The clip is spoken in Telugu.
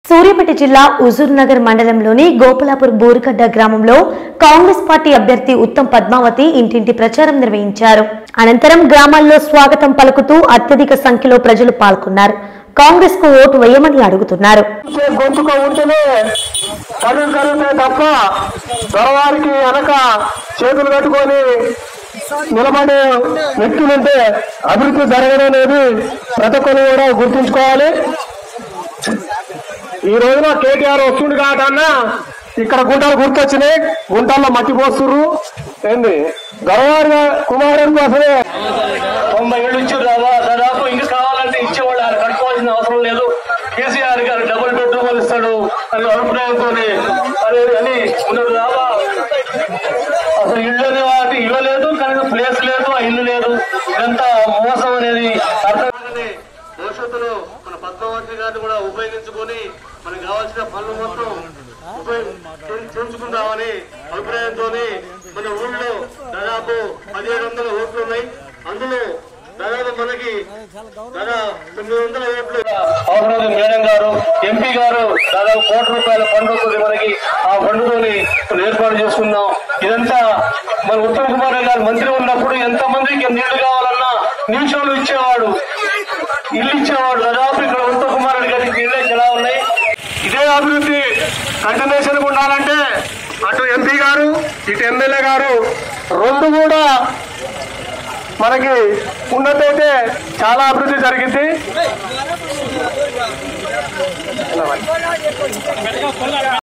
సూర్యాపేట జిల్లా హుజూర్ నగర్ మండలంలోని గోపలాపూర్ బూరుగడ్డ గ్రామంలో కాంగ్రెస్ పార్టీ అభ్యర్థి ఉత్తమ్ పద్మావతి ఇంటింటి ప్రచారం నిర్వహించారు అనంతరం గ్రామాల్లో స్వాగతం పలుకుతూ అత్యధిక సంఖ్యలో ప్రజలు పాల్గొన్నారు కాంగ్రెస్ కు ఓటు వేయమని అడుగుతున్నారు ఇచ్చే గొంతుక ఉంటేనే పనులు జరుగుతాయి తప్ప దొరవారికి వెనక చేతులు కట్టుకొని నిలబడే వ్యక్తులుంటే అభివృద్ధి జరగడం అనేది ప్రతి ఒక్కరు కూడా గుర్తుంచుకోవాలి ఈ రోజున కేటీఆర్ వస్తుంది కాదన్నా ఇక్కడ గుంటలు గుర్తొచ్చినాయి గుంటల్లో మట్టి పోస్తుర్రు ఏంది గొరవారి కుమారుడు కోసమే తొంభై ఏళ్ళు ఇచ్చారు దాదా దాదాపు ఇంకా కావాలంటే ఇచ్చేవాళ్ళు ఆయన కట్టుకోవాల్సిన అవసరం లేదు కేసీఆర్ గారు డబుల్ బెడ్రూమ్ ఇస్తాడు అని అభిప్రాయంతో అని అని ఉన్నాడు దాదా అసలు ఇల్లు అనే వాటి ఇల్లు లేదు కనీసం ప్లేస్ లేదు ఆ ఇల్లు లేదు ఇదంతా మోసం అనేది అర్థం భవిష్యత్తులో మన పద్మావతి గారిని కూడా ఉపయోగించుకొని మనకు కావాల్సిన పనులు మొత్తం ఉపయోగ చేయించుకుందామని అభిప్రాయంతో మన ఊళ్ళో దాదాపు పదిహేడు వందల ఓట్లు ఉన్నాయి అందులో దాదాపు మనకి దాదాపు తొమ్మిది వందల ఓట్లు అవసరం మేడం గారు ఎంపీ గారు దాదాపు కోటి రూపాయల ఫండ్ వస్తుంది మనకి ఆ ఫండ్తోని ఏర్పాటు చేసుకుందాం ఇదంతా మన ఉత్తమ్ కుమార్ గారు మంత్రి ఉన్నప్పుడు ఎంత మందికి నీళ్లు కావాలన్నా నిమిషంలో ఇచ్చేవాడు ఇల్లు ఇచ్చేవాడు దాదాపు ఇక్కడ ఉత్తమ్ కుమార్ రెడ్డి గారికి ఇళ్ళే ఎలా ఉన్నాయి ఇదే అభివృద్ధి కంటిన్యూషన్ ఉండాలంటే అటు ఎంపీ గారు ఇటు ఎమ్మెల్యే గారు రెండు కూడా మనకి ఉన్నట్టయితే చాలా అభివృద్ధి జరిగింది